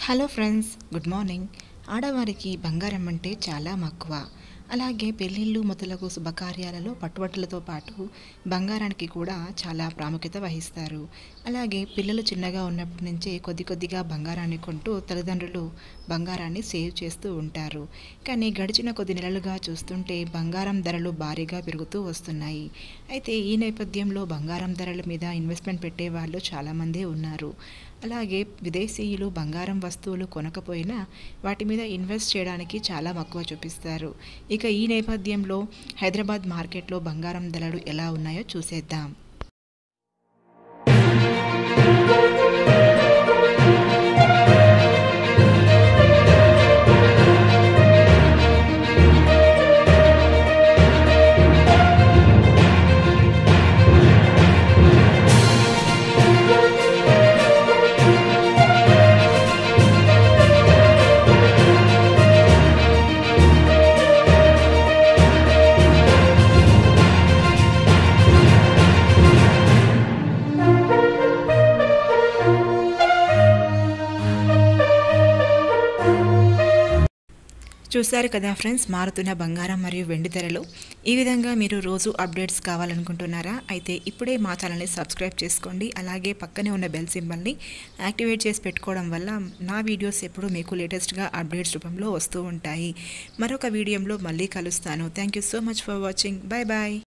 hello friends good morning ఆడవారికి బంగారం అంటే చాలా మక్కువ అలాగే పెళ్ళిళ్ళు మొదలగు శుభకార్యాలలో పట్టుబట్టలతో పాటు బంగారానికి కూడా చాలా ప్రాముఖ్యత వహిస్తారు అలాగే పిల్లలు చిన్నగా ఉన్నప్పటి నుంచే కొద్ది కొద్దిగా బంగారాన్ని కొంటూ తల్లిదండ్రులు బంగారాన్ని సేవ్ చేస్తూ ఉంటారు కానీ గడిచిన కొద్ది నెలలుగా చూస్తుంటే బంగారం ధరలు భారీగా పెరుగుతూ వస్తున్నాయి అయితే ఈ నేపథ్యంలో బంగారం ధరల మీద ఇన్వెస్ట్మెంట్ పెట్టే వాళ్ళు చాలామందే ఉన్నారు అలాగే విదేశీయులు బంగారం వస్తువులు కొనకపోయినా వాటి మీద ఇన్వెస్ట్ చేయడానికి చాలా మక్కువ చూపిస్తారు ఇక ఈ నేపథ్యంలో హైదరాబాద్ మార్కెట్లో బంగారం ధరలు ఎలా ఉన్నాయో చూసేద్దాం చూశారు కదా ఫ్రెండ్స్ మారుతున్న బంగారం మరియు వెండి ధరలు ఈ విధంగా మీరు రోజు అప్డేట్స్ కావాలనుకుంటున్నారా అయితే ఇప్పుడే మా ఛానల్ని సబ్స్క్రైబ్ చేసుకోండి అలాగే పక్కనే ఉన్న బెల్ సింబల్ని యాక్టివేట్ చేసి పెట్టుకోవడం వల్ల నా వీడియోస్ ఎప్పుడు మీకు లేటెస్ట్గా అప్డేట్స్ రూపంలో వస్తూ ఉంటాయి మరొక వీడియోలో మళ్ళీ కలుస్తాను thank you so much for watching bye bye